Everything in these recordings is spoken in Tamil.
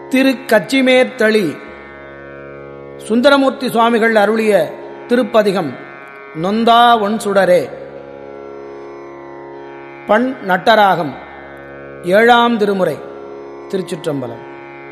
திரு கச்சிமேத்தளி சுந்தரமூர்த்தி சுவாமிகள் அருளிய திருப்பதிகம் நொந்தா ஒன் சுடரே பண் நட்டராகம் ஏழாம் திருமுறை திருச்சிற்றம்பலம்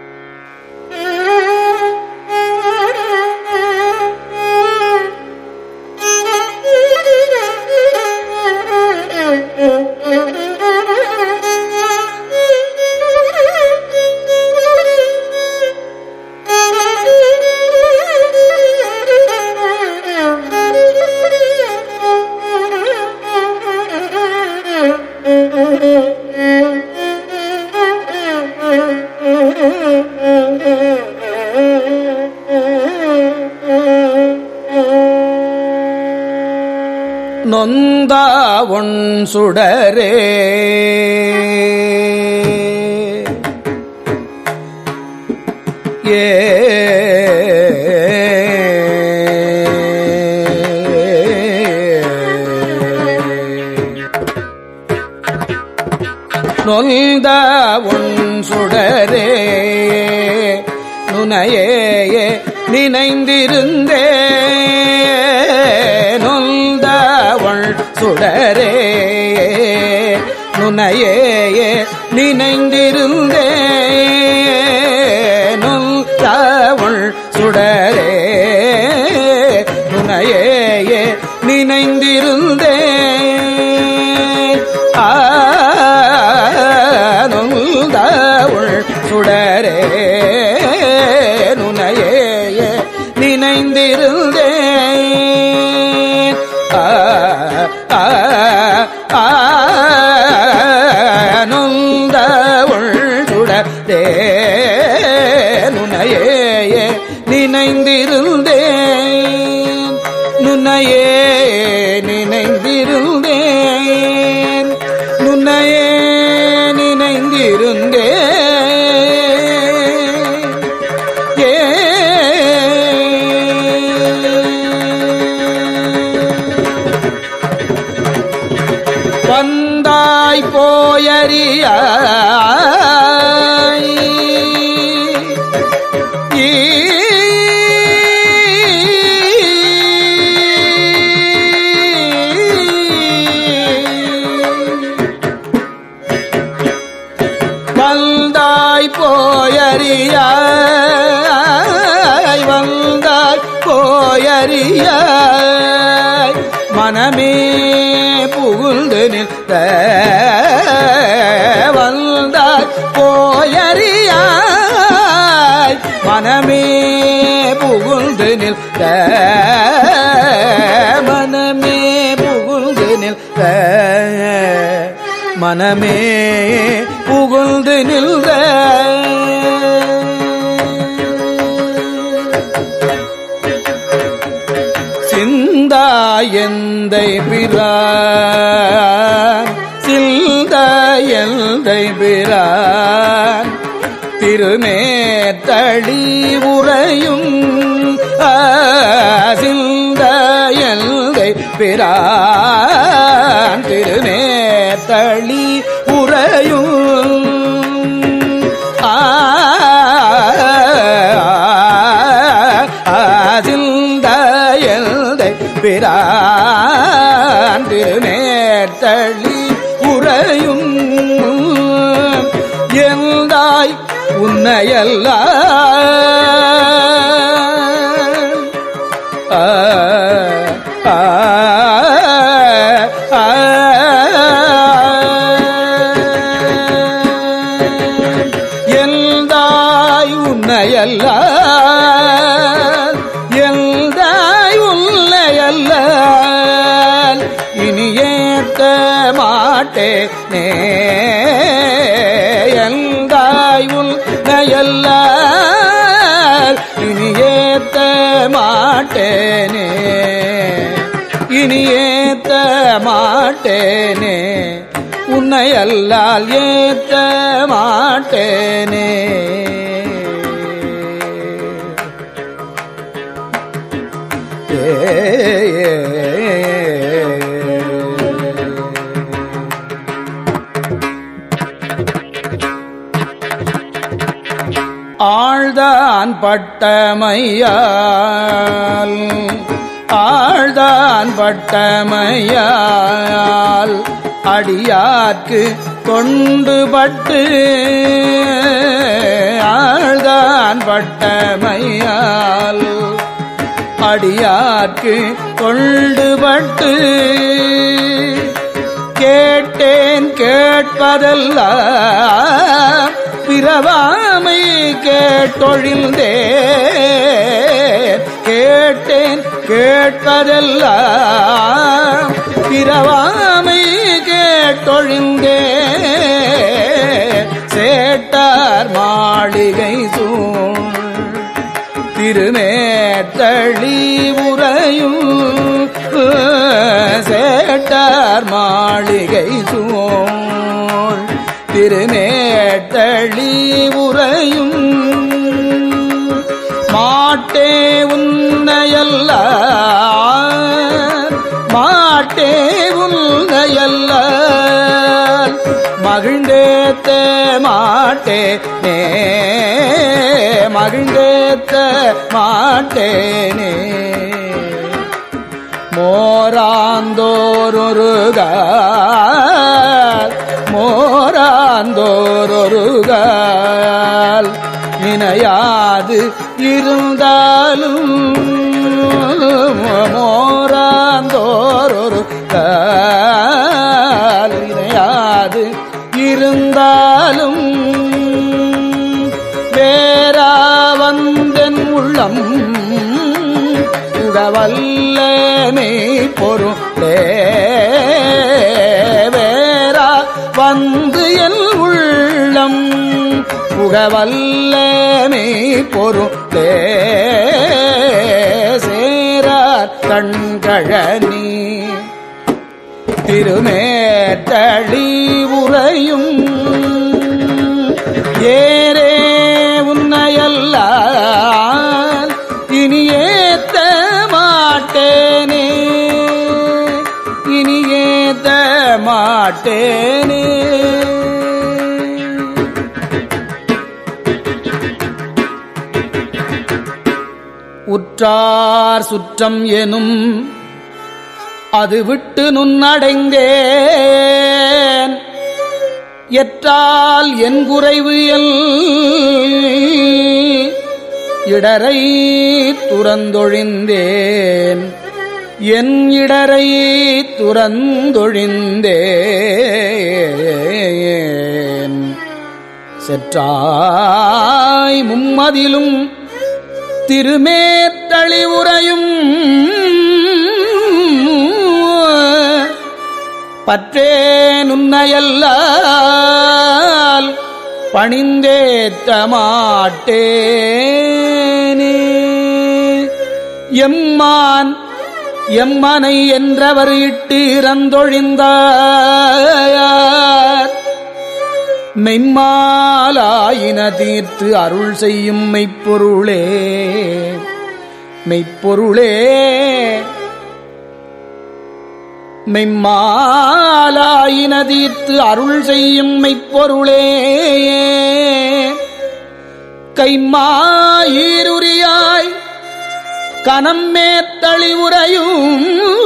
நொந்தா ஒன் சுடரே ஏ நொந்த உன் சுடரே நுனையே நினைந்திருந்தே நொந்த உள் சுடரே நுனையே நினைந்திருந்தே நொந்த உள் சுடரே நுனையே நினைந்திருந்தே ஆனந்தவுள் சுடரே நுனையே நினைந்திருந்தே ஆனந்தவுள் சுடரே நுனையே நினைந்திருந்தேன் நுனையே நினைந்திருந்தேன் நுனையே நினைந்திருந்தேன் ஏ வந்தாய் போயறிய வந்தாய் போயறியாய் வந்தாய் போயறியாய் மனமே புகுந்து நிற்க வந்தாய் போயறியாய் மனமே புகுந்து நிற்க மனமே புகுந்து நிற்க மனமே புகுந்து நின்ற சிந்தாயந்தை பிரான் சிந்தாயந்தை பிரான் திருமேத்தளி உறையும் சிந்தாயந்தை பிரான் திருமேத்தளி உறையும் ஆதில்தயல்தை பிரான் திருமேத்தளி உறையும் எந்தாய் உன்னையல்ல ஆ ஆ ஆ எந்தாய் உன்னையல்ல எந்தாய் உன்னையல்ல இனி ஏத்த மாட்டேனே எந்தாய் உன்னையல்ல இனி ஏத்த மாட்டேனே இனி ஏத்த மாட்டேனே உன்னை அல்லால் ஏத்த மாட்டேனே ஆழ்தான் பட்டமையால் ஆழ்தான் பட்டமையால் அடியார்க்கு கொண்டுபட்டு ஆழ்தான் பட்டமையால் அடியார்க்கு கொண்டுபட்டு கேட்டேன் கேட்பதெல்லாம் பிறவாமை கேட்டொழிந்தே கேட்டேன் கேட்பதெல்லாம் பிறவாமை கேட்டொழிந்தே சேட்டார் மாளிகை சூழ் திருமேத்தளி உறையும் சேட்டார் மாளிகை சூழ் திருமேட்டளி உறையும் மாட்டே உன்னையல்ல மாட்டே உன்னையல்ல மகிழ்ந்தேத்த மாட்டேனே மகிழ்ந்தேத்த மாட்டேனே மோராந்தோரொருக மோராந்தோரொருகால் நினையாது இருந்தாலும் மோராந்தோரொரு கால் நினையாது இருந்தாலும் வேறா வந்தன் உள்ளம் உகவல்லமே பொருளே வேறா வந்து என் உள்ளம் புகவல்லமே பொருளே சேரார் கண்கழனி திருமேத்தளி உறையும் ஏரே உன்னையல்ல இனி ஏத்த மாட்டேனே இனி ஏத்த மாட்டேனே உற்றார் சுற்றம் எனும் அது விட்டு நுண்ணடைந்தேன் எற்றால் என் குறைவு எல் இடரை துறந்தொழிந்தேன் என் இடரை துறந்தொழிந்தேன் செற்றாய் மும்மதிலும் திருமேத்தளி உறையும் பற்றே நுண்ணையல்லால் பணிந்தேத்த மாட்டேனே எம்மான் எம்மனை என்றவர் இட்டு இறந்தொழிந்தார் மெய்மாலாயின தீர்த்து அருள் செய்யும் மெய்ப்பொருளே மெய்ப்பொருளே மெய்மாலாயின தீர்த்து அருள் செய்யும் மெய்ப்பொருளே கைமாயிருரியாய் கனம் மேத்தளி உறையும்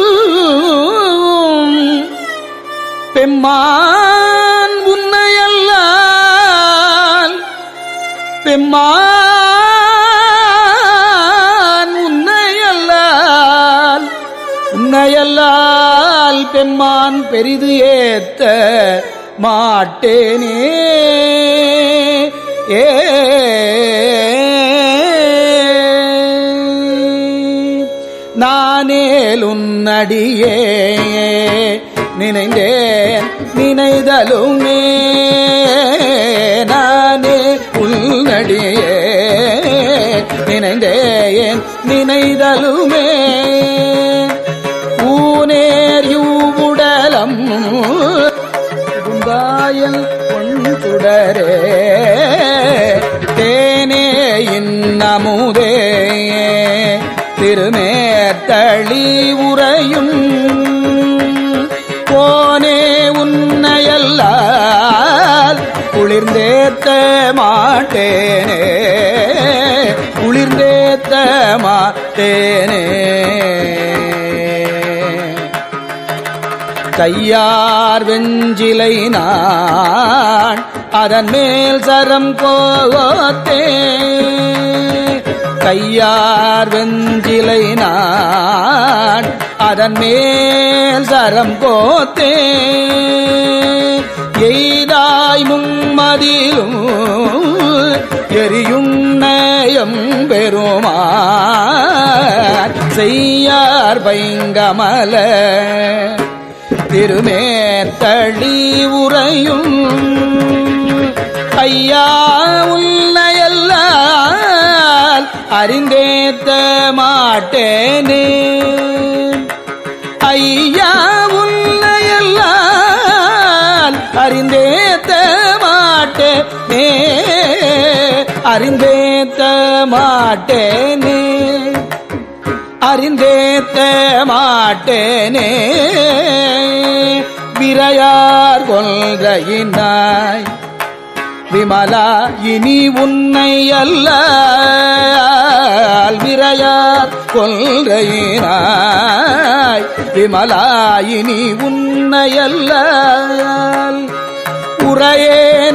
பெம்மான் உன்னையல்லால் பெம்மான் உன்னையல்லால் உன்னையல்லால் பெம்மான் பெரிது ஏத்த மாட்டேனே ஏ நானேலுன்னடியே நினைந்தேன் நினைதலுமே நானே உள்நடியே நினைந்தேன் நினைதலுமே ஊனேர் யூவுடலம் குந்தாயல் பொன்சுடரே தேனே இன்னமுதே திருமேத்தளி உறையும் போனே உன்னையல்லால் குளிர்ந்தேத்த மா மாட்டேனே குளிர்ந்தேத்த மாட்டேனே கையார் வெஞ்சிலை நான் அதன் மேல் சரம் கோத்தே கையார் வெஞ்சிலை நான் அதன் மேல் சரம் கோத்தே எய்தாய் மும்மதிலும் எரியும் நயம் பெருமா செய்யார் பைங்கமல திருமேத்தளி உறையும் ஐயா உன்னையல்லால் அறிந்தேத்த மாட்டேனே ஐயா உன்னையல்லால் அறிந்தேத்த மாட்டேனே அறிந்தேத்த மாட்டேனே அறிந்தேத்த மாட்டேனே விரையார் கொள்கையினாய் விமலா இனி உன்னை அல்ல விரையார் கொள்கையினாய் விமலா இனி உன்னை அல்ல உரையேன்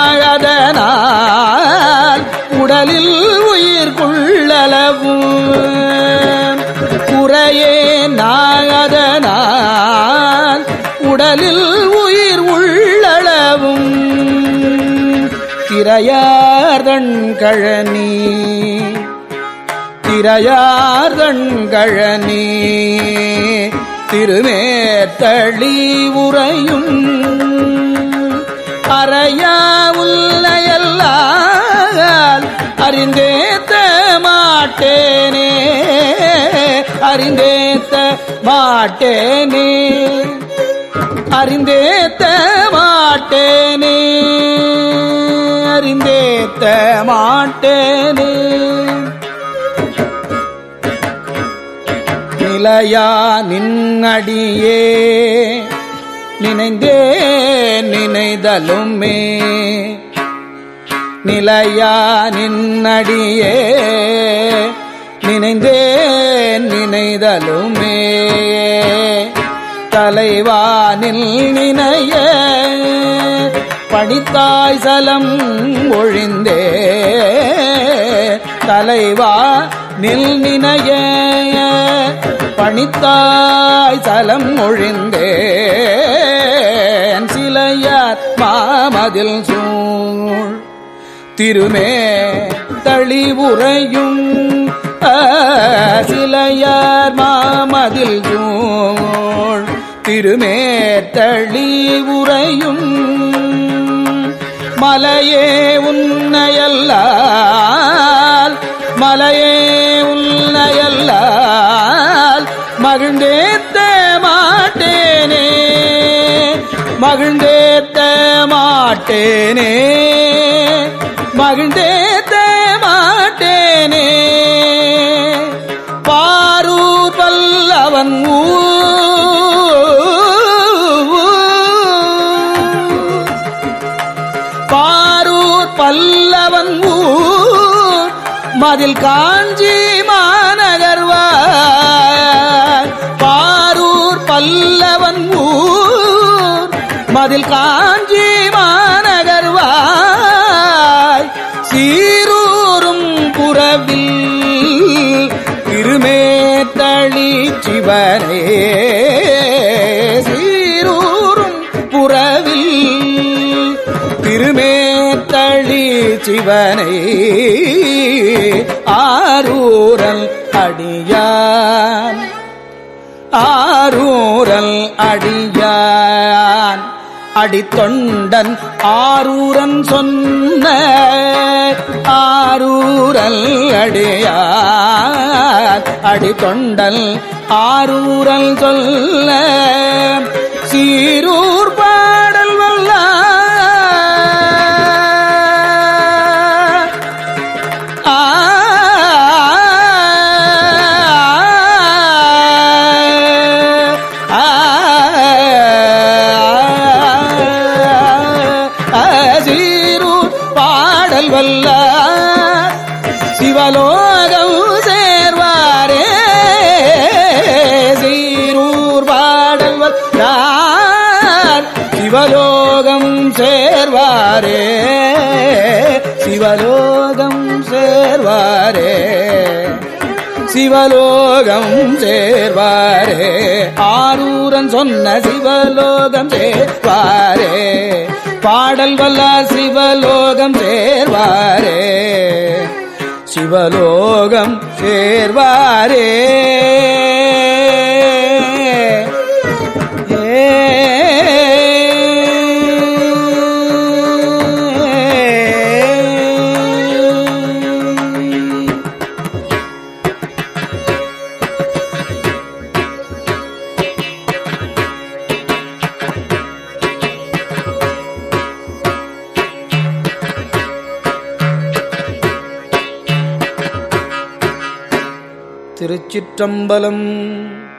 நாழதனால் உடலில் உயிர் கொள்ளளவும் குறையே நாழதனால் உடலில் உயிர் உள்ளளவும் திரையார்தன் கழனி திரையார்தன் கழனி திருமேத்தளி உறையும் அறையா உள்ளையல்லால் அறிந்தேத்த மாட்டேனே அறிந்தேத்த மாட்டேனே அறிந்தேத்த மாட்டேனே அறிந்தேத்த மாட்டேனே நிலையா நின்னடியே நினைந்தே நினைதலுமே நிலையா நின்னடியே நினைந்தே நினைதலுமே தலைவானில் நினைய படித்தாய் சலம் ஒழிந்தே தலைவா நில் நினைய பணித்தாய் சலம் ஒழிந்தே சிலையார் மாமதில் சூழ் திருமே தளிவுறையும் சிலையார் மாமதில் சூழ் திருமே தளிவுறையும் மலையே உன்னையல்லால் மலையே உன்னையல்லால் மகிழ்ந்தேத்த மாட்டேனே மகிழ்ந்தேத்த மாட்டேனே மகிழ்ந்தேத்த மாட்டேனே பாரூர் பல்லவன் ஊர் பாரூர் பல்லவன் ஊர் மதில் காஞ்சி மாநகர்வார் பாரூர் பல்லவன் ஊர் மதில் காஞ்சி மாநகர்வாய் சீரூரும் புறவில் திருமேத்தளி சிவனே சீரூரும் புறவில் திருமேத்தளி சிவனை ஆரூரல் அடியான் ஆரூரல் அடியான் அடித்தொண்டன் ஆரூரன் சொன்ன ஆரூரல் அடியான் அடித்தொண்டல் ஆரூரல் சொல்ல சீரூர் பாடல் வல்ல ஆ சீரூர் பாடல் வல்ல சிவலோகம் சேர்வாரே சீரூர் பாடல் வல்லார் சிவலோகம் சேர்வாரே சிவலோகம் சேர்வாரே சிவலோகம் சேர்வாரே ஆரூரன் சொன்ன சிவலோகம் சேர்வாரே பாடல் வல்லார் சிவலோகம் சேர்வாரே சிவலோகம் சேர்வாரே ஏ திருச்சிற்றம்பலம்